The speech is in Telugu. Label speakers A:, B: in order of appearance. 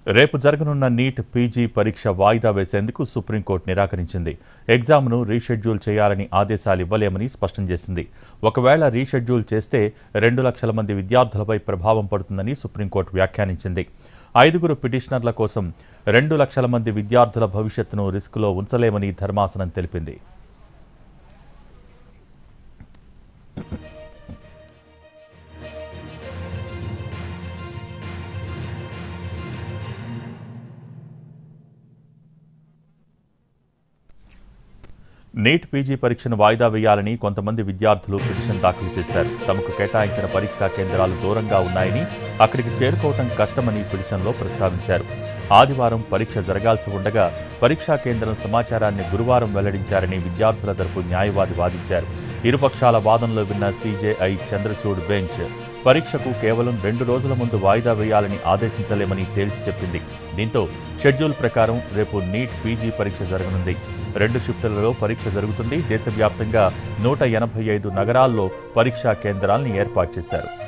A: రేపు జరగనున్న నీట్ పీజీ పరీక్ష వాయిదా వేసేందుకు సుప్రీంకోర్టు నిరాకరించింది ఎగ్జామ్ను రీషెడ్యూల్ చేయాలని ఆదేశాలు ఇవ్వలేమని స్పష్టం చేసింది ఒకవేళ రీషెడ్యూల్ చేస్తే రెండు లక్షల మంది విద్యార్థులపై ప్రభావం పడుతుందని సుప్రీంకోర్టు వ్యాఖ్యానించింది ఐదుగురు పిటిషనర్ల కోసం రెండు లక్షల మంది విద్యార్థుల భవిష్యత్తును రిస్కులో ఉంచలేమని ధర్మాసనం తెలిపింది నీట్ పీజీ పరీక్షను వాయిదా వేయాలని కొంతమంది విద్యార్థులు పిటిషన్ దాఖలు చేశారు తమకు కేటాయించిన పరీక్షా కేంద్రాలు దూరంగా ఉన్నాయని అక్కడికి చేరుకోవటం కష్టమని పిటిషన్లో ప్రస్తావించారు ఆదివారం పరీక్ష జరగాల్సి ఉండగా పరీక్షా కేంద్రం సమాచారాన్ని గురువారం వెల్లడించారని విద్యార్థుల తరపు న్యాయవాది వాదించారు ఇరుపక్షాల వాదనలో విన్న సీజేఐ చంద్రచూడ్ బెంచ్ పరీక్షకు కేవలం రెండు రోజుల ముందు వాయిదా వేయాలని ఆదేశించలేమని తేల్చి చెప్పింది దీంతో షెడ్యూల్ ప్రకారం రేపు నీట్ పీజీ పరీక్ష జరగనుంది రెండు షిఫ్టులలో పరీక్ష జరుగుతుంది దేశవ్యాప్తంగా నూట ఎనభై ఐదు నగరాల్లో పరీక్షా కేంద్రాల్ని ఏర్పాటు చేశారు